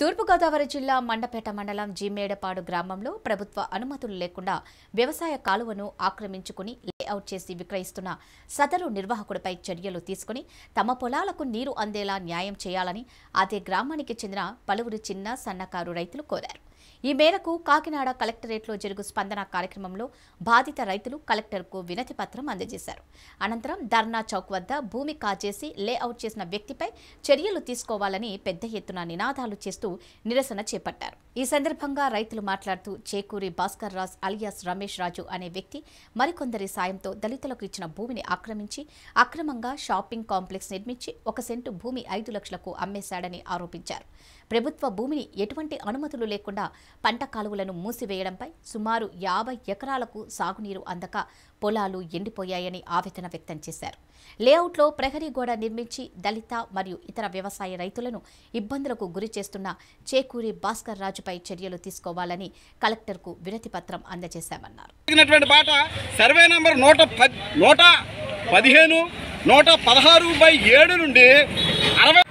తూర్పుగోదావరి జిల్లా మండపేట మండలం జీమేడపాడు గ్రామంలో ప్రభుత్వ అనుమతులు లేకుండా వ్యవసాయ కాలువను ఆక్రమించుకుని లేఅవుట్ చేసి విక్రయిస్తున్న సదరు నిర్వాహకుడిపై చర్యలు తీసుకుని తమ పొలాలకు నీరు అందేలా న్యాయం చేయాలని అదే గ్రామానికి చెందిన పలువురు చిన్న సన్నకారు రైతులు కోరారు ఈ మేరకు కాకినాడ కలెక్టరేట్లో జరుగు స్పందన కార్యక్రమంలో బాధిత రైతులు కలెక్టర్కు వినతి పత్రం అందజేశారు అనంతరం ధర్నా చౌక్ వద్ద భూమి కాజేసి లేఅవుట్ చేసిన వ్యక్తిపై చర్యలు తీసుకోవాలని పెద్ద ఎత్తున నినాదాలు చేస్తూ నిరసన చేపట్టారు ఈ సందర్భంగా రైతులు మాట్లాడుతూ చేకూరి భాస్కర్ రాజ్ అలియాస్ రమేష్ రాజు అనే వ్యక్తి మరికొందరి సాయంతో దళితులకు ఇచ్చిన భూమిని ఆక్రమించి అక్రమంగా షాపింగ్ కాంప్లెక్స్ నిర్మించి ఒక సెంటు భూమి ఐదు లక్షలకు అమ్మేశాడని ఆరోపించారు ప్రభుత్వ భూమిని ఎటువంటి అనుమతులు లేకుండా పంట కాలువలను మూసివేయడంపై సుమారు యాభై ఎకరాలకు సాగునీరు అందక పొలాలు ఎండిపోయాయని ఆవేదన వ్యక్తం చేశారు లేఅవుట్లో ప్రహరీ గోడ నిర్మించి దళిత మరియు ఇతర వ్యవసాయ రైతులను ఇబ్బందులకు గురి చేస్తున్న చేకూరి భాస్కర్ రాజుపై చర్యలు తీసుకోవాలని కలెక్టర్కు వినతి పత్రం అందజేశామన్నారు జరిగినటువంటి బాట సర్వే నంబర్ నూట పద్ నూట పదిహేను నూట పదహారు బై ఏడు నుండి అరవై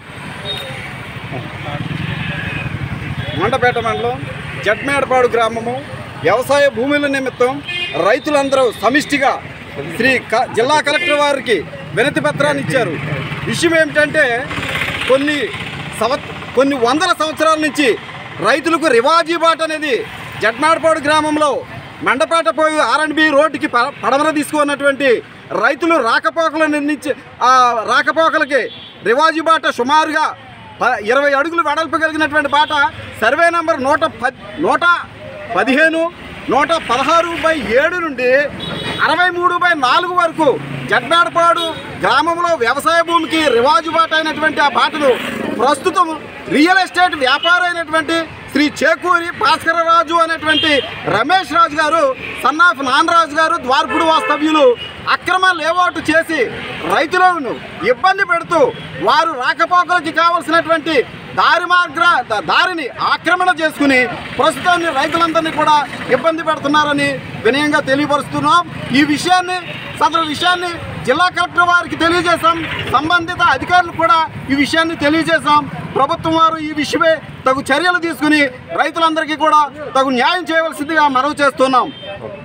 మండపేట మండలం జట్మేడపాడు గ్రామము వ్యవసాయ భూముల నిమిత్తం రైతులందరూ సమిష్టిగా శ్రీ క జిల్లా కలెక్టర్ వారికి వినతి పత్రాన్ని ఇచ్చారు విషయం ఏమిటంటే కొన్ని సంవ కొన్ని వందల సంవత్సరాల నుంచి రైతులకు రివాజీ బాట అనేది జట్మాడపాడు గ్రామంలో మండపేట పోయి ఆర్ఎండ్బి రోడ్డుకి ప- పడమర తీసుకున్నటువంటి రైతులు రాకపోకలు నిర్ణయించి ఆ రాకపోకలకి రివాజీ బాట సుమారుగా ప- ఇరవై అడుగులు వెడల్పు కలిగినటువంటి బాట సర్వే నంబర్ నూట పద్ నూట పదిహేను నూట పదహారు బై ఏడు నుండి అరవై మూడు బై నాలుగు వరకు జడ్నాడపాడు గ్రామంలో వ్యవసాయ భూమికి రివాజు బాట అయినటువంటి ఆ బాటను ప్రస్తుతం రియల్ ఎస్టేట్ వ్యాపారి అయినటువంటి శ్రీ చేకూరి భాస్కరరాజు అనేటువంటి రమేష్ రాజు గారు సన్నాఫ్ నానరాజు గారు ద్వార్పుడు వాస్తవ్యులు అక్రమ లేఅవుట్ చేసి రైతులను ఇబ్బంది పెడుతూ వారు రాకపోకలకి కావలసినటువంటి దారి మార్గ ద- దారిని ఆక్రమణ చేసుకుని ప్రస్తుతాన్ని రైతులందరినీ కూడా ఇబ్బంది పెడుతున్నారని వినయంగా తెలియపరుస్తున్నాం ఈ విషయాన్ని సదరు విషయాన్ని జిల్లా కలెక్టర్ వారికి తెలియజేశాం సంబంధిత అధికారులు కూడా ఈ విషయాన్ని తెలియజేశాం ప్రభుత్వం వారు ఈ విషయమే తగు చర్యలు తీసుకుని రైతులందరికీ కూడా తగు న్యాయం చేయవలసిందిగా మనవి చేస్తున్నాం